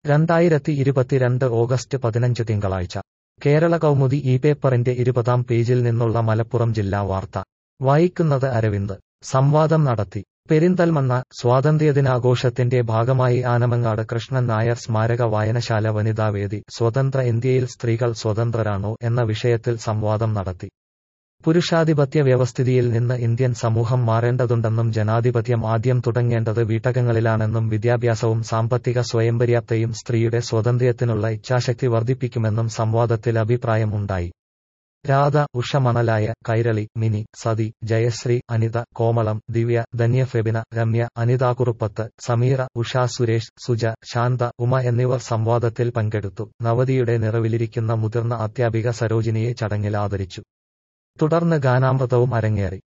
രണ്ടായിരത്തി ഇരുപത്തിരണ്ട് ഓഗസ്റ്റ് പതിനഞ്ച് തിങ്കളാഴ്ച കേരള കൗമുദി ഈ പേപ്പറിന്റെ ഇരുപതാം പേജിൽ നിന്നുള്ള മലപ്പുറം ജില്ലാ വാർത്ത വായിക്കുന്നത് അരവിന്ദ് സംവാദം നടത്തി പെരിന്തൽമണ്ണ സ്വാതന്ത്ര്യദിനാഘോഷത്തിന്റെ ഭാഗമായി ആനമങ്ങാട് കൃഷ്ണൻ നായർ സ്മാരക വായനശാല വനിതാവേദി സ്വതന്ത്ര ഇന്ത്യയിൽ സ്ത്രീകൾ സ്വതന്ത്രരാണോ എന്ന വിഷയത്തിൽ സംവാദം നടത്തി പുരുഷാധിപത്യ വ്യവസ്ഥിതിയിൽ നിന്ന് ഇന്ത്യൻ സമൂഹം മാറേണ്ടതുണ്ടെന്നും ജനാധിപത്യം ആദ്യം തുടങ്ങേണ്ടത് വീട്ടകങ്ങളിലാണെന്നും വിദ്യാഭ്യാസവും സാമ്പത്തിക സ്വയംപര്യാപ്തയും സ്ത്രീയുടെ സ്വാതന്ത്ര്യത്തിനുള്ള ഇച്ഛാശക്തി വർദ്ധിപ്പിക്കുമെന്നും സംവാദത്തിൽ അഭിപ്രായം ഉണ്ടായി രാധ ഉഷ മണലായ കൈരളി മിനി സതി ജയശ്രീ അനിത കോമളം ദിവ്യ ധന്യ ഫെബിന രമ്യ അനിത കുറുപ്പത്ത് സമീറ ഉഷ സുരേഷ് സുജ ശാന്ത ഉമ എന്നിവർ സംവാദത്തിൽ പങ്കെടുത്തു നവതിയുടെ നിറവിലിരിക്കുന്ന മുതിർന്ന അധ്യാപിക സരോജിനിയെ ചടങ്ങിൽ ആദരിച്ചു തുടർന്ന് ഗാനാമൃതവും അരങ്ങേറി